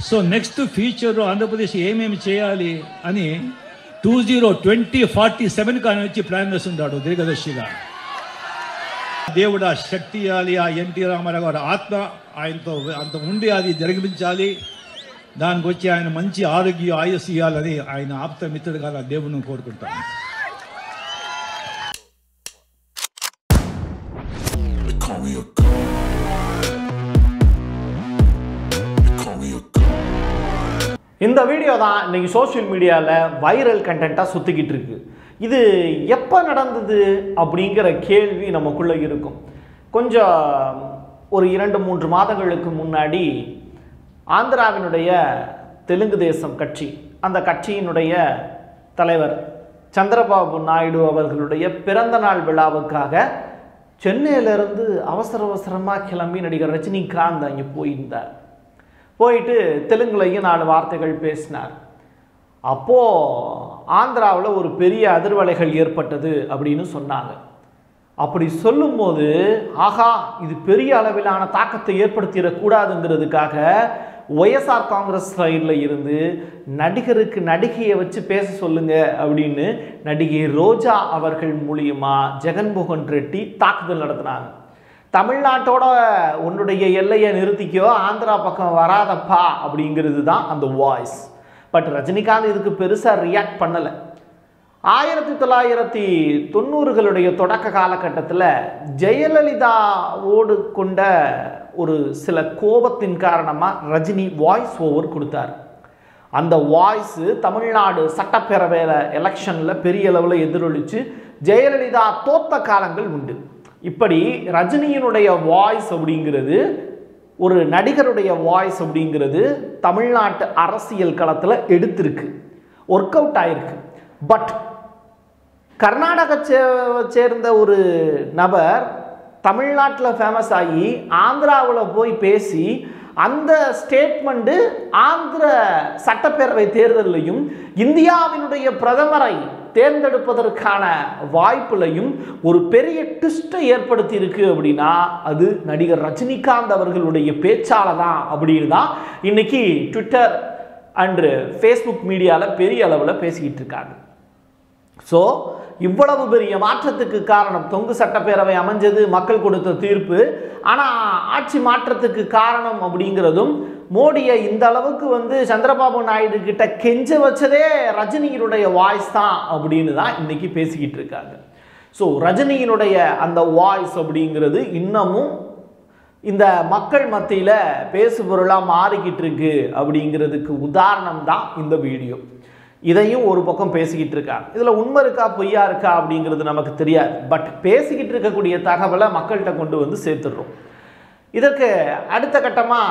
So next future Andhra Pradesh ఏమేమి చేయాలి అని two zero twenty forty seven కానీ వచ్చి ప్లాన్ చేస్తున్నాడు దీర్ఘదర్శిగా దేవుడు ఆ శక్తి ఇవ్వాలి ఆ ఎన్టీ రామారావు గారి ఆత్మ ఆయనతో అంత ఉండి అది జరిగించాలి దానికి వచ్చి ఆయన మంచి ఆరోగ్య ఆయుస్ ఇవ్వాలని ఆయన ఆప్త మిత్రుడుగా నా దేవుని కోరుకుంటాను They call me a god. They call me a god. இந்த வீடியோ தான் இன்னைக்கு சோஷியல் மீடியாவில் வைரல் கண்டென்ட்டாக சுற்றிக்கிட்டு இருக்கு இது எப்போ நடந்தது அப்படிங்கிற கேள்வி நமக்குள்ளே இருக்கும் கொஞ்சம் ஒரு இரண்டு மூன்று மாதங்களுக்கு முன்னாடி ஆந்திராவினுடைய தெலுங்கு தேசம் கட்சி அந்த கட்சியினுடைய தலைவர் சந்திரபாபு நாயுடு அவர்களுடைய பிறந்த நாள் விழாவுக்காக சென்னையிலிருந்து அவசர அவசரமாக கிளம்பி நடிகர் ரஜினிகாந்த் அங்கே போயிருந்தார் போயிட்டு தெலுங்குலையும் நாலு வார்த்தைகள் பேசினார் அப்போது ஆந்திராவில் ஒரு பெரிய அதிர்வலைகள் ஏற்பட்டது அப்படின்னு சொன்னாங்க அப்படி சொல்லும்போது ஆகா இது பெரிய அளவிலான தாக்கத்தை ஏற்படுத்திடக்கூடாதுங்கிறதுக்காக ஒய்எஸ்ஆர் காங்கிரஸ் சைடில் இருந்து நடிகருக்கு நடிகையை வச்சு பேச சொல்லுங்க அப்படின்னு நடிகை ரோஜா அவர்கள் மூலியமா ஜெகன்மோகன் ரெட்டி தாக்குதல் நடத்தினாங்க தமிழ்நாட்டோட உன்னுடைய எல்லையை நிறுத்திக்கோ ஆந்திரா பக்கம் வராதப்பா அப்படிங்கிறது தான் அந்த வாய்ஸ் பட் ரஜினிகாந்த் இதுக்கு பெருசாக ரியாக்ட் பண்ணலை ஆயிரத்தி தொள்ளாயிரத்தி தொண்ணூறுகளுடைய தொடக்க காலகட்டத்தில் ஜெயலலிதாவோடு கொண்ட ஒரு சில கோபத்தின் காரணமாக ரஜினி வாய்ஸ் ஓவர் கொடுத்தார் அந்த வாய்ஸு தமிழ்நாடு சட்டப்பேரவையில் எலெக்ஷனில் பெரிய அளவில் எதிரொலிச்சு ஜெயலலிதா தோத்த காலங்கள் உண்டு இப்படி ரஜினியினுடைய வாய்ஸ் அப்படிங்கிறது ஒரு நடிகருடைய வாய்ஸ் அப்படிங்கிறது தமிழ்நாட்டு அரசியல் களத்தில் எடுத்திருக்கு ஒர்க் அவுட் ஆயிருக்கு பட் கர்நாடக சே- சேர்ந்த ஒரு நபர் தமிழ்நாட்டில் ஃபேமஸ் ஆகி ஆந்திராவில் போய் பேசி அந்த ஸ்டேட்மெண்ட்டு ஆந்திர சட்டப்பேரவை தேர்தலையும் இந்தியாவினுடைய பிரதமரை தேர்ந்தெடுப்பதற்கான வாய்ப்புலையும் ஒரு பெரிய ட்விஸ்ட்டை ஏற்படுத்தி இருக்கு அப்படின்னா அது நடிகர் ரஜினிகாந்த் அவர்களுடைய பேச்சால தான் அப்படின்னு தான் இன்னைக்கு ட்விட்டர் அண்டு ஃபேஸ்புக் மீடியாவில் பெரிய அளவில் பேசிக்கிட்டு இருக்காங்க ஸோ இவ்வளவு பெரிய மாற்றத்துக்கு காரணம் தொங்கு சட்டப்பேரவை அமைஞ்சது மக்கள் கொடுத்த தீர்ப்பு ஆனால் ஆட்சி மாற்றத்துக்கு காரணம் அப்படிங்கிறதும் மோடியை இந்த அளவுக்கு வந்து சந்திரபாபு நாயுடு கிட்ட கெஞ்ச வச்சதே ரஜினியினுடைய வாய்ஸ் தான் அப்படின்னு தான் இன்னைக்கு பேசிக்கிட்டு இருக்காங்க ஸோ ரஜினியினுடைய அந்த வாய்ஸ் அப்படிங்கிறது இன்னமும் இந்த மக்கள் மத்தியில் பேசுபொருளாக மாறிக்கிட்டு இருக்கு அப்படிங்கிறதுக்கு உதாரணம் தான் இந்த வீடியோ இதையும் ஒரு பக்கம் பேசிக்கிட்டு இருக்காங்க இதில் உண்மை இருக்கா பொய்யா இருக்கா அப்படிங்கிறது நமக்கு தெரியாது பட் பேசிக்கிட்டு இருக்கக்கூடிய தகவலை மக்கள்கிட்ட கொண்டு வந்து சேர்த்துடுறோம் இதற்கு அடுத்த கட்டமாக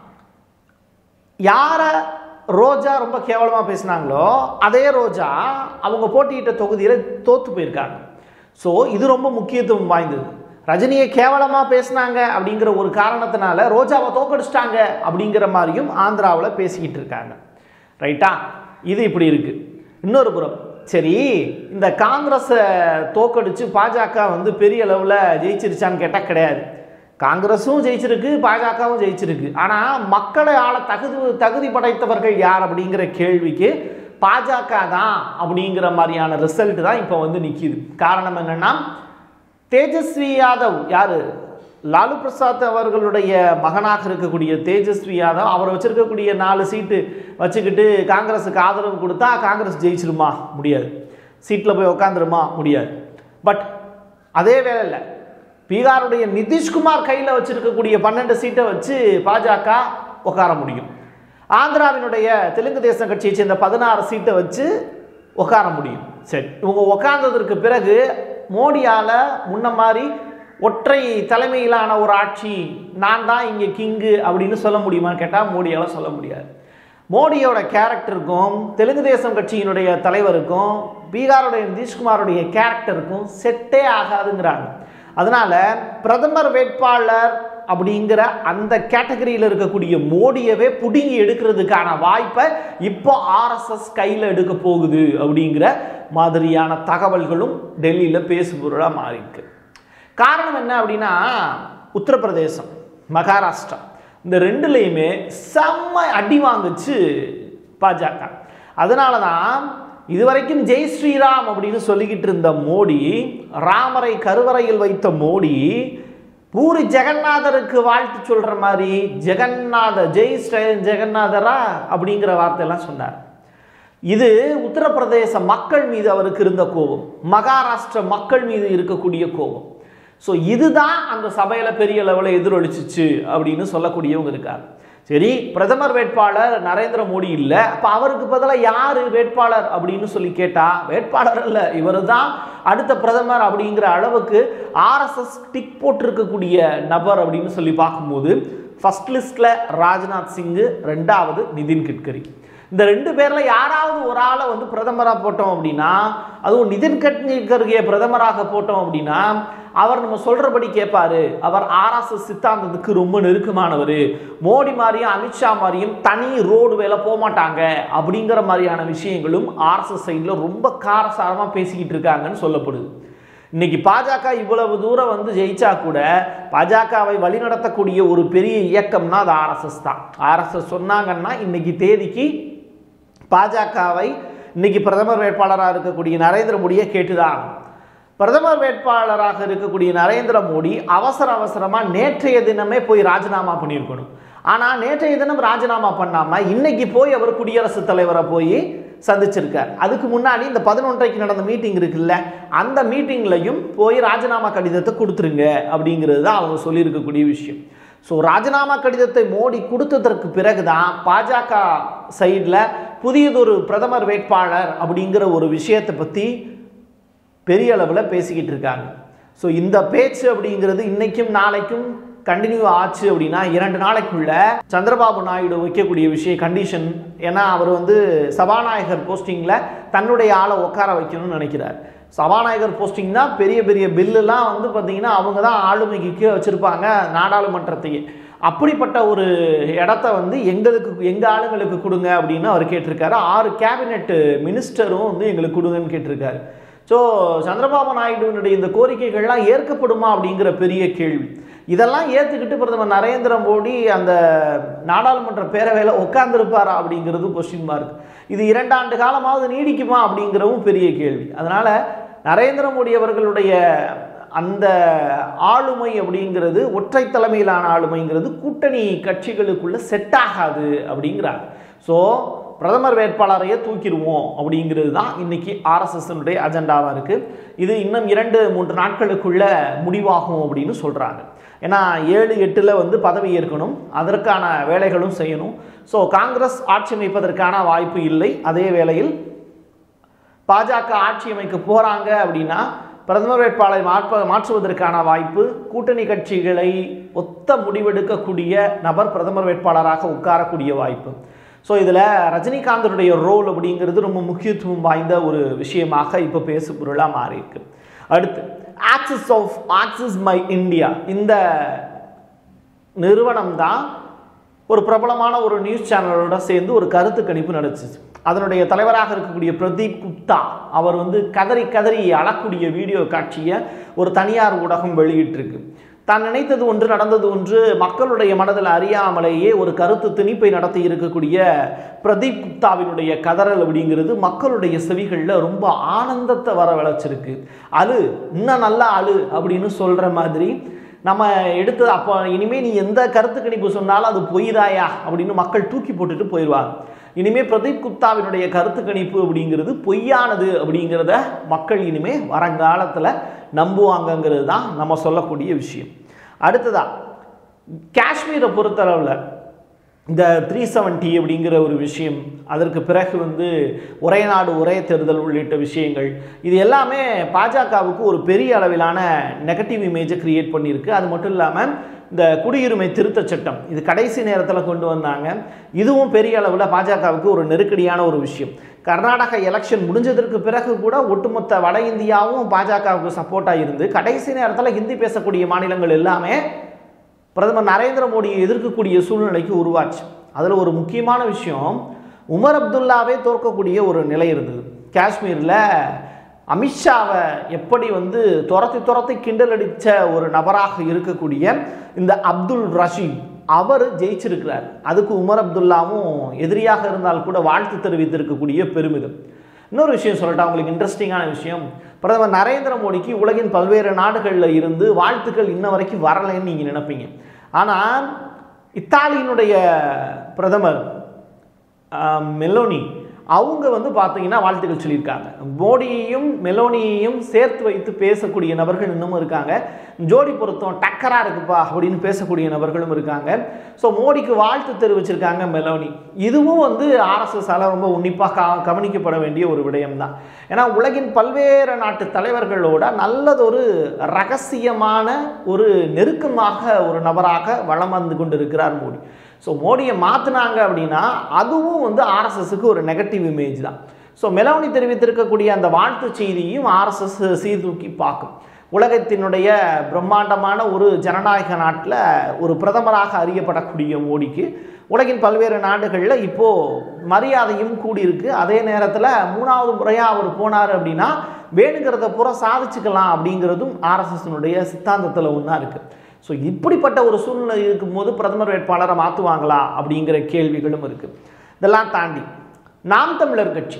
யாரை ரோஜா ரொம்ப கேவலமாக பேசினாங்களோ அதே ரோஜா அவங்க போட்டியிட்ட தொகுதியில் தோத்து போயிருக்காங்க ஸோ இது ரொம்ப முக்கியத்துவம் வாய்ந்தது ரஜினியை கேவலமாக பேசினாங்க அப்படிங்கிற ஒரு காரணத்தினால ரோஜாவை தோக்கடிச்சிட்டாங்க அப்படிங்கிற மாதிரியும் ஆந்திராவில் பேசிக்கிட்டு இருக்காங்க ரைட்டா இது இப்படி இருக்கு இன்னொரு புறம் சரி இந்த காங்கிரஸை தோக்கடிச்சு பாஜக வந்து பெரிய அளவில் ஜெயிச்சிருச்சான்னு கேட்டால் கிடையாது காங்கிரஸும் ஜெயிச்சிருக்கு பாஜகவும் ஜெயிச்சிருக்கு ஆனால் மக்களை ஆள தகுதி தகுதி படைத்தவர்கள் யார் அப்படிங்கிற கேள்விக்கு பாஜக தான் அப்படிங்கிற மாதிரியான ரிசல்ட் தான் இப்போ வந்து நிற்கிது காரணம் என்னன்னா தேஜஸ்வி யாதவ் யாரு லாலு பிரசாத் அவர்களுடைய மகனாக இருக்கக்கூடிய தேஜஸ்வி யாதவ் அவர் வச்சிருக்கக்கூடிய நாலு சீட்டு வச்சுக்கிட்டு காங்கிரஸுக்கு ஆதரவு கொடுத்தா காங்கிரஸ் ஜெயிச்சிருமா முடியாது சீட்டில் போய் உக்காந்துருமா முடியாது பட் அதே வேளையில் பீகாருடைய நிதிஷ்குமார் கையில் வச்சிருக்கக்கூடிய பன்னெண்டு சீட்டை வச்சு பாஜக உட்கார முடியும் ஆந்திராவினுடைய தெலுங்கு தேசம் கட்சியை சேர்ந்த பதினாறு சீட்டை வச்சு உட்கார முடியும் சரி இவங்க உட்கார்ந்ததற்கு பிறகு மோடியால் முன்ன மாதிரி ஒற்றை தலைமையிலான ஒரு ஆட்சி நான் தான் இங்கே கிங்கு அப்படின்னு சொல்ல முடியுமான்னு கேட்டால் மோடியால் சொல்ல முடியாது மோடியோட கேரக்டருக்கும் தெலுங்கு தேசம் கட்சியினுடைய தலைவருக்கும் பீகாருடைய நிதிஷ்குமாருடைய கேரக்டருக்கும் செட்டே ஆகாதுங்கிறாங்க அதனால பிரதமர் வேட்பாளர் அப்படிங்கிற அந்த கேட்டகரியில் இருக்கக்கூடிய மோடியவே புடுங்கி எடுக்கிறதுக்கான வாய்ப்பை இப்போ ஆர்எஸ்எஸ் கையில் எடுக்க போகுது அப்படிங்கிற மாதிரியான தகவல்களும் டெல்லியில் பேசுபொருளாக மாறியிருக்கு காரணம் என்ன அப்படின்னா உத்தரப்பிரதேசம் மகாராஷ்டிரா இந்த ரெண்டுலேயுமே செம்ம அடி வாங்குச்சு பாஜக அதனால தான் இதுவரைக்கும் ஜெய் ஸ்ரீராம் அப்படின்னு சொல்லிக்கிட்டு இருந்த மோடி ராமரை கருவறையில் வைத்த மோடி பூரி ஜெகநாதருக்கு வாழ்த்து சொல்ற மாதிரி ஜெகநாத ஜெய் ஸ்ரீ ஜெகநாதரா அப்படிங்கிற வார்த்தையெல்லாம் சொன்னார் இது உத்தரப்பிரதேச மக்கள் மீது அவருக்கு இருந்த கோபம் மகாராஷ்டிர மக்கள் மீது இருக்கக்கூடிய கோபம் ஸோ இதுதான் அந்த சபையில் பெரிய லெவலில் எதிரொலிச்சிச்சு அப்படின்னு சொல்லக்கூடியவங்க இருக்காங்க சரி பிரதமர் வேட்பாளர் நரேந்திர மோடி இல்லை அப்போ அவருக்கு பதிலாக யார் வேட்பாளர் அப்படின்னு சொல்லி கேட்டால் வேட்பாளர் இல்லை இவர் தான் அடுத்த பிரதமர் அப்படிங்கிற அளவுக்கு ஆர்எஸ்எஸ் டிக் போட்டிருக்கக்கூடிய நபர் அப்படின்னு சொல்லி பார்க்கும்போது ஃபர்ஸ்ட் லிஸ்ட்டில் ராஜ்நாத் சிங்கு ரெண்டாவது நிதின் கட்கரி இந்த ரெண்டு பேரில் யாராவது ஒரு ஆளை வந்து பிரதமராக போட்டோம் அப்படின்னா அதுவும் நிதின் கட்கரியை பிரதமராக போட்டோம் அப்படின்னா அவர் நம்ம சொல்கிறபடி கேட்பாரு அவர் ஆர்எஸ்எஸ் சித்தாந்தத்துக்கு ரொம்ப நெருக்கமானவர் மோடி மாதிரியும் அமித்ஷா மாதிரியும் தனி ரோடு வேலை போக மாட்டாங்க அப்படிங்கிற மாதிரியான விஷயங்களும் ஆர்எஸ்எஸ் சைடில் ரொம்ப காரசாரமாக பேசிக்கிட்டு இருக்காங்கன்னு சொல்லப்படுது இன்னைக்கு பாஜக இவ்வளவு தூரம் வந்து ஜெயிச்சா கூட பாஜகவை வழிநடத்தக்கூடிய ஒரு பெரிய இயக்கம்னா அது ஆர்எஸ்எஸ் தான் ஆர்எஸ்எஸ் சொன்னாங்கன்னா இன்னைக்கு தேதிக்கு பாஜகவை இன்னைக்கு பிரதமர் வேட்பாளராக இருக்கக்கூடிய நரேந்திர மோடியை கேட்டுதான் பிரதமர் வேட்பாளராக இருக்கக்கூடிய நரேந்திர மோடி அவசர அவசரமாக நேற்றைய தினமே போய் ராஜினாமா பண்ணியிருக்கணும் ஆனால் நேற்றைய தினம் ராஜினாமா பண்ணாமல் இன்னைக்கு போய் அவர் குடியரசுத் தலைவரை போய் சந்திச்சிருக்கார் அதுக்கு முன்னாடி இந்த பதினொன்றைக்கு நடந்த மீட்டிங் இருக்குல்ல அந்த மீட்டிங்லையும் போய் ராஜினாமா கடிதத்தை கொடுத்துருங்க அப்படிங்கிறது தான் அவங்க சொல்லியிருக்கக்கூடிய விஷயம் ஸோ ராஜினாமா கடிதத்தை மோடி கொடுத்ததற்கு பிறகு தான் பாஜக சைடில் புதியதொரு பிரதமர் வேட்பாளர் அப்படிங்கிற ஒரு விஷயத்தை பற்றி பெரிய அளவில் பேசிக்கிட்டு இருக்காங்க ஸோ இந்த பேச்சு அப்படிங்கிறது இன்னைக்கும் நாளைக்கும் கண்டினியூ ஆச்சு அப்படின்னா இரண்டு நாளைக்குள்ள சந்திரபாபு நாயுடு வைக்கக்கூடிய விஷய கண்டிஷன் ஏன்னா அவர் வந்து சபாநாயகர் போஸ்டிங்கில் தன்னுடைய ஆளை உட்கார வைக்கணும்னு நினைக்கிறார் சபாநாயகர் போஸ்டிங் தான் பெரிய பெரிய பில்லுலாம் வந்து பார்த்தீங்கன்னா அவங்க தான் ஆளுமைக்கு கீழே வச்சுருப்பாங்க நாடாளுமன்றத்தையே அப்படிப்பட்ட ஒரு இடத்த வந்து எங்களுக்கு எங்கள் ஆளுங்களுக்கு கொடுங்க அப்படின்னு அவர் கேட்டிருக்காரு ஆறு கேபினெட் மினிஸ்டரும் வந்து எங்களுக்கு கொடுங்கன்னு கேட்டிருக்காரு ஸோ சந்திரபாபு நாயுடுவினுடைய இந்த கோரிக்கைகள்லாம் ஏற்கப்படுமா அப்படிங்கிற பெரிய கேள்வி இதெல்லாம் ஏற்றுக்கிட்டு பிரதமர் நரேந்திர மோடி அந்த நாடாளுமன்ற பேரவையில் உட்கார்ந்துருப்பாரா அப்படிங்கிறது கொஸ்டின் மார்க் இது இரண்டாண்டு காலமாவது நீடிக்குமா அப்படிங்கிறவும் பெரிய கேள்வி அதனால் நரேந்திர மோடி அவர்களுடைய அந்த ஆளுமை அப்படிங்கிறது ஒற்றை தலைமையிலான ஆளுமைங்கிறது கூட்டணி கட்சிகளுக்குள்ள செட் ஆகாது அப்படிங்கிறாங்க ஸோ பிரதமர் வேட்பாளரையே தூக்கிடுவோம் அப்படிங்கிறது தான் இன்னைக்கு ஆர்எஸ்எஸ்னுடைய அஜெண்டாவாக இருக்குது இது இன்னும் இரண்டு மூன்று நாட்களுக்குள்ள முடிவாகும் அப்படின்னு சொல்கிறாங்க ஏன்னா ஏழு எட்டில் வந்து பதவி ஏற்கணும் அதற்கான வேலைகளும் செய்யணும் ஸோ காங்கிரஸ் ஆட்சி அமைப்பதற்கான வாய்ப்பு இல்லை அதே வேளையில் பாஜக ஆட்சி அமைக்க போகிறாங்க அப்படின்னா பிரதமர் வேட்பாளரை மாற்ற மாற்றுவதற்கான வாய்ப்பு கூட்டணி கட்சிகளை ஒத்த முடிவெடுக்கக்கூடிய நபர் பிரதமர் வேட்பாளராக உட்காரக்கூடிய வாய்ப்பு ஸோ இதில் ரஜினிகாந்தனுடைய ரோல் அப்படிங்கிறது ரொம்ப முக்கியத்துவம் வாய்ந்த ஒரு விஷயமாக இப்போ பேசு பொருளாக மாறியிருக்கு அடுத்து Axis of Axis My India இந்த நிறுவனம் தான் ஒரு பிரபலமான ஒரு நியூஸ் சேனலோட சேர்ந்து ஒரு கருத்து கணிப்பு நடந்துச்சு அதனுடைய தலைவராக இருக்கக்கூடிய பிரதீப் குப்தா அவர் வந்து கதறி கதறி அழக்கூடிய வீடியோ காட்சியை ஒரு தனியார் ஊடகம் வெளியிட்டிருக்கு தான் நினைத்தது ஒன்று நடந்தது ஒன்று மக்களுடைய மனதில் அறியாமலேயே ஒரு கருத்து திணிப்பை நடத்தி இருக்கக்கூடிய பிரதீப் குப்தாவினுடைய கதறல் அப்படிங்கிறது மக்களுடைய செவிகளில் ரொம்ப ஆனந்தத்தை வரவழைச்சிருக்கு அழு இன்னும் நல்லா அழு அப்படின்னு சொல்கிற மாதிரி நம்ம எடுத்து அப்போ இனிமேல் நீ எந்த கருத்து கணிப்பு சொன்னாலும் அது பொய்தாயா அப்படின்னு மக்கள் தூக்கி போட்டுட்டு போயிடுவாங்க இனிமேல் பிரதீப் குப்தாவினுடைய கருத்து கணிப்பு அப்படிங்கிறது பொய்யானது அப்படிங்கிறத மக்கள் இனிமேல் வருங்காலத்தில் நம்புவாங்கங்கிறது தான் நம்ம சொல்லக்கூடிய விஷயம் அடுத்ததா காஷ்மீரை பொறுத்தளவில் இந்த த்ரீ செவன்ட்டி அப்படிங்கிற ஒரு விஷயம் அதற்கு பிறகு வந்து ஒரே நாடு ஒரே தேர்தல் உள்ளிட்ட விஷயங்கள் இது எல்லாமே பாஜகவுக்கு ஒரு பெரிய அளவிலான நெகட்டிவ் இமேஜை கிரியேட் பண்ணியிருக்கு அது மட்டும் இல்லாமல் இந்த குடியுரிமை திருத்தச் சட்டம் இது கடைசி நேரத்தில் கொண்டு வந்தாங்க இதுவும் பெரிய அளவில் பாஜகவுக்கு ஒரு நெருக்கடியான ஒரு விஷயம் கர்நாடகா எலெக்ஷன் முடிஞ்சதற்கு பிறகு கூட ஒட்டுமொத்த வட இந்தியாவும் பாஜகவுக்கு சப்போர்ட்டாக இருந்து கடைசி நேரத்தில் ஹிந்தி பேசக்கூடிய மாநிலங்கள் எல்லாமே பிரதமர் நரேந்திர மோடியை எதிர்க்கக்கூடிய சூழ்நிலைக்கு உருவாச்சு அதில் ஒரு முக்கியமான விஷயம் உமர் அப்துல்லாவே தோற்கக்கூடிய ஒரு நிலை இருந்தது காஷ்மீரில் அமித்ஷாவை எப்படி வந்து துரத்தி துரத்தி கிண்டல் அடித்த ஒரு நபராக இருக்கக்கூடிய இந்த அப்துல் ரஷீத் அவர் ஜெயிச்சிருக்கிறார் அதுக்கு உமர் அப்துல்லாவும் எதிரியாக இருந்தால் கூட வாழ்த்து தெரிவித்திருக்கக்கூடிய பெருமிதம் இன்னொரு விஷயம் சொல்லட்டா உங்களுக்கு இன்ட்ரெஸ்டிங்கான விஷயம் பிரதமர் நரேந்திர மோடிக்கு உலகின் பல்வேறு நாடுகளில் இருந்து வாழ்த்துக்கள் இன்ன வரைக்கும் வரலைன்னு நீங்கள் நினைப்பீங்க ஆனால் இத்தாலியினுடைய பிரதமர் ஆஹ், மெலோனி அவங்க வந்து பார்த்தீங்கன்னா வாழ்த்துக்கள் சொல்லியிருக்காங்க மோடியையும் மெலோனியையும் சேர்த்து வைத்து பேசக்கூடிய நபர்கள் இன்னமும் இருக்காங்க ஜோடி பொருத்தம் டக்கரா இருக்குப்பா அப்படின்னு பேசக்கூடிய நபர்களும் இருக்காங்க ஸோ மோடிக்கு வாழ்த்து தெரிவிச்சிருக்காங்க மெலோனி இதுவும் வந்து ஆர்எஸ்எஸ்ஸால் ரொம்ப உன்னிப்பாக கா கவனிக்கப்பட வேண்டிய ஒரு விடயம்தான் ஏன்னா உலகின் பல்வேறு நாட்டு தலைவர்களோட நல்லதொரு ரகசியமான ஒரு நெருக்கமாக ஒரு நபராக வலம் வந்து கொண்டிருக்கிறார் மோடி ஸோ மோடியை மாற்றினாங்க அப்படின்னா அதுவும் வந்து ஆர்எஸ்எஸ்க்கு ஒரு நெகட்டிவ் இமேஜ் தான் ஸோ மெலோனி தெரிவித்திருக்கக்கூடிய அந்த வாழ்த்து செய்தியும் ஆர்எஸ்எஸ் சீர்தூக்கி பார்க்கும் உலகத்தினுடைய பிரம்மாண்டமான ஒரு ஜனநாயக நாட்டில் ஒரு பிரதமராக அறியப்படக்கூடிய மோடிக்கு உலகின் பல்வேறு நாடுகளில் இப்போது மரியாதையும் கூடியிருக்கு அதே நேரத்தில் மூணாவது முறையாக அவர் போனார் அப்படின்னா வேணுங்கிறத பூரா சாதிச்சுக்கலாம் அப்படிங்கிறதும் ஆர்எஸ்எஸ்னுடைய சித்தாந்தத்தில் ஒன்றா இருக்குது ஸோ இப்படிப்பட்ட ஒரு சூழ்நிலை இருக்கும்போது பிரதமர் வேட்பாளரை மாற்றுவாங்களா அப்படிங்கிற கேள்விகளும் இருக்குது இதெல்லாம் தாண்டி நாம் தமிழர் கட்சி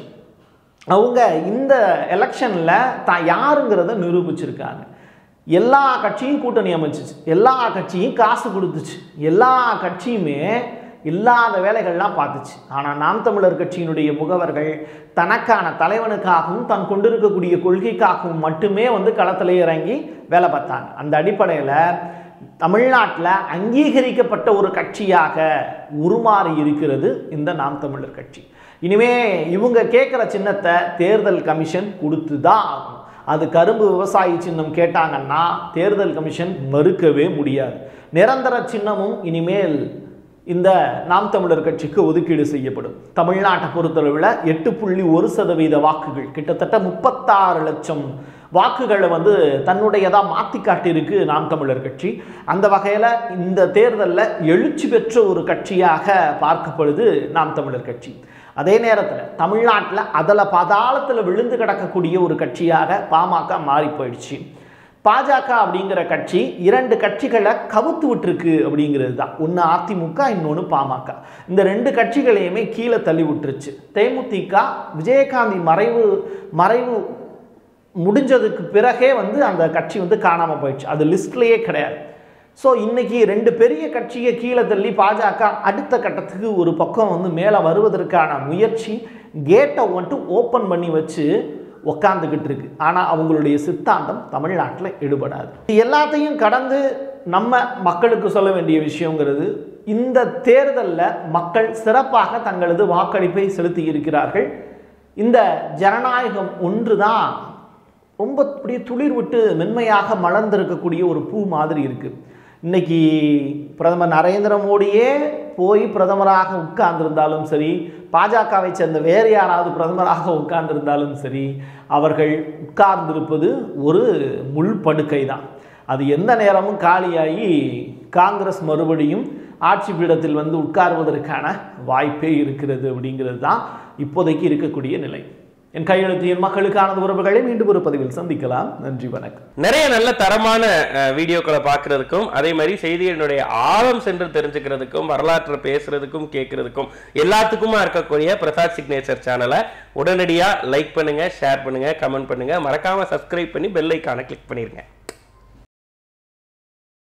அவங்க இந்த எலெக்ஷனில் தான் யாருங்கிறத நிரூபிச்சிருக்காங்க எல்லா கட்சியும் கூட்டணி அமைச்சிச்சு எல்லா கட்சியும் காசு கொடுத்துச்சு எல்லா கட்சியுமே இல்லாத வேலைகள்லாம் பார்த்துச்சு ஆனால் நாம் தமிழர் கட்சியினுடைய முகவர்கள் தனக்கான தலைவனுக்காகவும் தான் கொண்டிருக்கக்கூடிய கொள்கைக்காகவும் மட்டுமே வந்து களத்தில் இறங்கி வேலை பார்த்தாங்க அந்த அடிப்படையில் தமிழ்நாட்டில் அங்கீகரிக்கப்பட்ட ஒரு கட்சியாக உருமாறி இருக்கிறது இந்த நாம் தமிழர் கட்சி இனிமே இவங்க கேட்குற சின்னத்தை தேர்தல் கமிஷன் கொடுத்து தான் ஆகணும் அது கரும்பு விவசாயி சின்னம் கேட்டாங்கன்னா தேர்தல் கமிஷன் மறுக்கவே முடியாது நிரந்தர சின்னமும் இனிமேல் இந்த நாம் தமிழர் கட்சிக்கு ஒதுக்கீடு செய்யப்படும் தமிழ்நாட்டை பொறுத்தளவில் எட்டு புள்ளி ஒரு சதவீத வாக்குகள் கிட்டத்தட்ட முப்பத்தாறு லட்சம் வாக்குகளை வந்து தன்னுடையதாக மாற்றி காட்டியிருக்கு நாம் தமிழர் கட்சி அந்த வகையில் இந்த தேர்தலில் எழுச்சி பெற்ற ஒரு கட்சியாக பார்க்கப்படுது நாம் தமிழர் கட்சி அதே நேரத்தில் தமிழ்நாட்டில் அதில் பாதாளத்தில் விழுந்து கிடக்கக்கூடிய ஒரு கட்சியாக பாமக மாறி போயிடுச்சு பாஜக அப்படிங்கிற கட்சி இரண்டு கட்சிகளை கவுத்து விட்டுருக்கு அப்படிங்கிறது தான் ஒன்று அதிமுக இன்னொன்று பாமக இந்த ரெண்டு கட்சிகளையுமே கீழே தள்ளி விட்டுருச்சு தேமுதிக விஜயகாந்தி மறைவு மறைவு முடிஞ்சதுக்கு பிறகே வந்து அந்த கட்சி வந்து காணாமல் போயிடுச்சு அது லிஸ்ட்லேயே கிடையாது ஸோ இன்னைக்கு ரெண்டு பெரிய கட்சியை கீழே தள்ளி பாஜக அடுத்த கட்டத்துக்கு ஒரு பக்கம் வந்து மேலே வருவதற்கான முயற்சி கேட்டை வந்துட்டு ஓப்பன் பண்ணி வச்சு உக்காந்துக்கிட்டு இருக்கு ஆனால் அவங்களுடைய சித்தாந்தம் தமிழ்நாட்டில் எடுபடாது இது எல்லாத்தையும் கடந்து நம்ம மக்களுக்கு சொல்ல வேண்டிய விஷயங்கிறது இந்த தேர்தலில் மக்கள் சிறப்பாக தங்களது வாக்களிப்பை செலுத்தி இருக்கிறார்கள் இந்த ஜனநாயகம் ஒன்று தான் ரொம்ப அப்படியே துளிர் விட்டு மென்மையாக மலர்ந்திருக்கக்கூடிய ஒரு பூ மாதிரி இருக்குது இன்னைக்கு பிரதமர் நரேந்திர மோடியே போய் பிரதமராக உட்கார்ந்திருந்தாலும் சரி பாஜகவை சேர்ந்த வேறு யாராவது பிரதமராக உட்கார்ந்திருந்தாலும் சரி அவர்கள் உட்கார்ந்திருப்பது ஒரு முள் படுக்கை தான் அது எந்த நேரமும் காலியாகி காங்கிரஸ் மறுபடியும் ஆட்சி பீடத்தில் வந்து உட்கார்வதற்கான வாய்ப்பே இருக்கிறது அப்படிங்கிறது தான் இப்போதைக்கு இருக்கக்கூடிய நிலை என் கையெழுத்து என் மக்களுக்கானது உறவுகளை மீண்டும் ஒரு பதிவில் சந்திக்கலாம் நன்றி வணக்கம் நிறைய நல்ல தரமான அஹ், வீடியோக்களை பார்க்கறதுக்கும் அதே மாதிரி செய்திகளினுடைய ஆழம் சென்று தெரிஞ்சுக்கிறதுக்கும் வரலாற்றை பேசுறதுக்கும் கேட்கறதுக்கும் எல்லாத்துக்குமா இருக்கக்கூடிய பிரசாத் சிக்னேச்சர் சேனலை உடனடியா லைக் பண்ணுங்க ஷேர் பண்ணுங்க கமெண்ட் பண்ணுங்க மறக்காம சப்ஸ்கிரைப் பண்ணி பெல் ஐக்கானை கிளிக் பண்ணிருங்க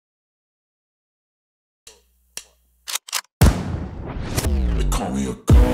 They call me a god.